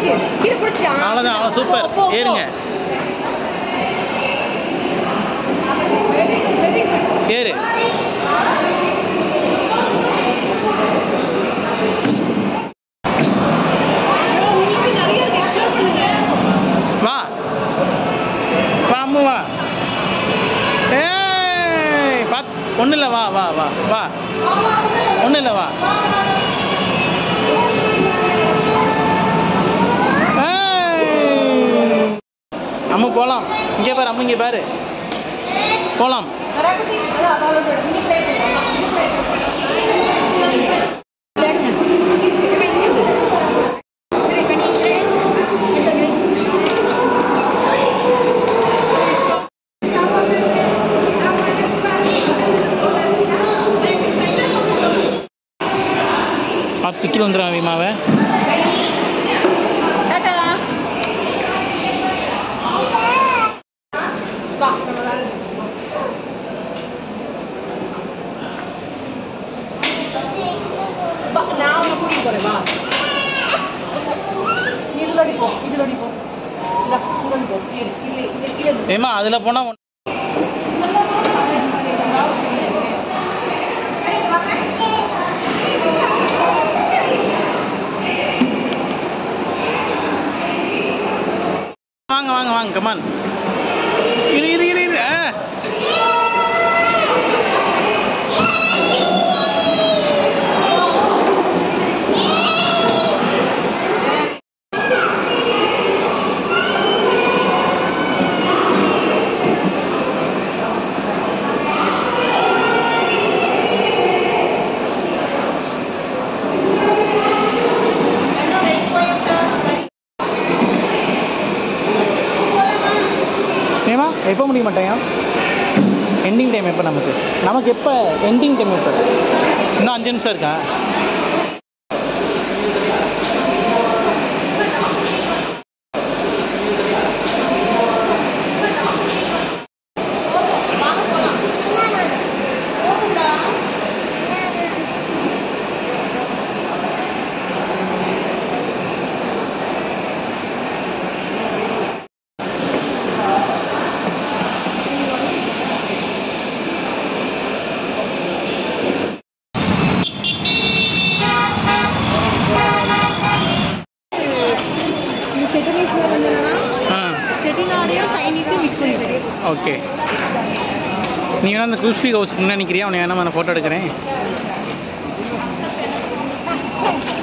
பிடிச்சிக்க கீழே பிடிச்சிக்க அவ்வளோதான் அவன் சூப்பர் போ, போ, போ. ஏறுங்க Very good, very good. ஏறு வா வா அம்மு வா ஏய் பாத் ஒன்றும் இல்லை வா வா வா வா ஒன்றும் இல்லை வா ஏய். அம்மு போகலாம் இங்கே பாரு அம்மு இங்கே பாரு போகலாம் நரகதி, அதான், அதான், அதான். இங்க plate இருக்கு. இங்க plate இருக்கு. Plate இருக்கு. இங்க இங்க இருக்கு. சரி, கனி, சரி. இந்த கனி. பத்து கிலோ வந்துடும் விமாவை டாடா. வா, நம்ம வேலை. வா, நான் உன்னை கூட்டிட்டு போறேன், வா. நீ இதுல ஓடி போ, இதுல ஓடி போ. இந்தா, இங்க ஓடி போ. இரு, இரு, இரு, இரு, இரு. ஏமா அதில் போனால் வாங்க வாங்க வாங்க கமான் இரு இரு இரு இரு ஆ. ஏமா எப்போ முடிக்க மாட்டேன் எண்டிங் டைம் எப்போ நமக்கு நமக்கு எப்போ எண்டிங் டைம் எப்போ இன்னும் அஞ்சு நிமிஷம் இருக்கா இது செட்டினீஸ்ல வந்து என்னன்னா ஆ செட்டிநாடையும் சைனீஸையும் மிக்ஸ் பண்ணிட்டு ஓகே நீ வேணா அந்த குல்ஃபி ஹவுஸ்க்கு முன்னாடி நிற்கிறியா உன்னை வேணா நான் ஃபோட்டோ எடுக்கிறேன்